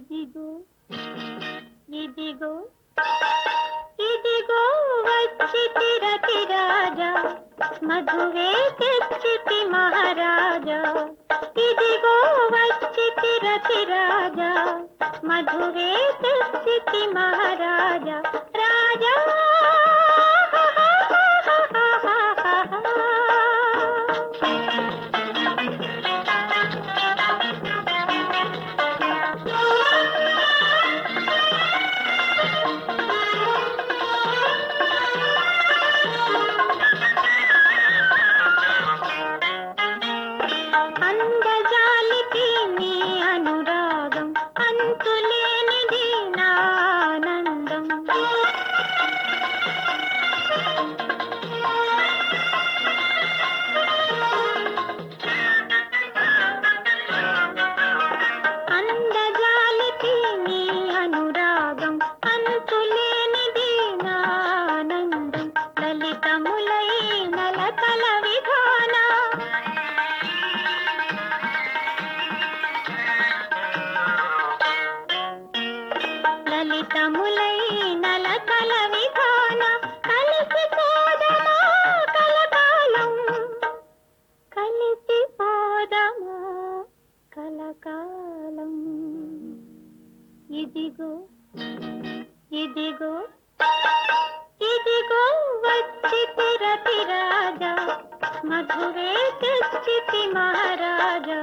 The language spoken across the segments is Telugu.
ఇదిగో ఇదిగో ఇదిగో వచ్చి తిరతి రాజా మధువే తెచ్చితి మహారాజా ఇదిగో వచ్చి తిరతి రాజా మధువే తెచ్చితి మహారాజా రాజా అందజాలికి నీ అనురాగం అంతులేనిది నా ఆనందం అందజాలికి నీ అనురాగం అంతులేనిది నా ఆనందం లలితములై నలకల విధాన లలితములై నలకల విధాన కలిసి పోదమా కలకాలం కలిసి పోదమా కలకాలం ఇదిగో ఇదిగో ఇదిగో వచ్చి తిరతి రాజా మధురే తెచ్చితి మహారాజా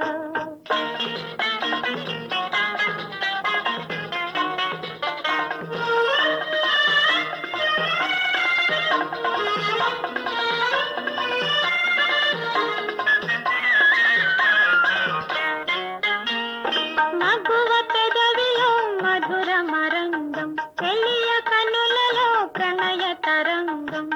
మగువ పెదవిలో మధుర మరంగం తెలియ కనులలో ప్రణయ తరంగం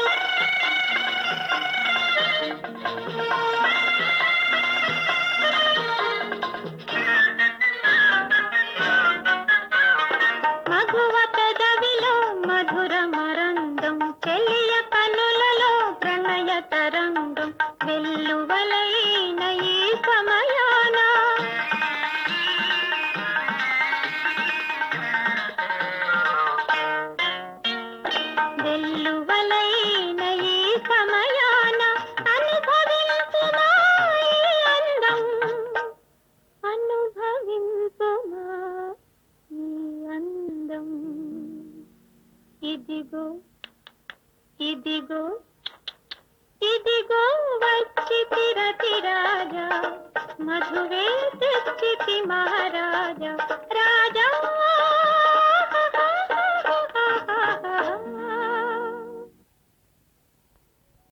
మగువ పెదవిలో మధుర మరంగం తెలియ కనులలో ప్రణయ తరంగం వెల్లువలైన ఈ సమయాన వెల్లువలైన ఈ సమయాన అనుభవించుమా ఈ అందం అనుభవించుమా ఈ అందం ఇదిగో ఇదిగో ఇదిగో వచ్చి తిరతి రాజా మధువే తెచ్చితి మహారాజా రాజా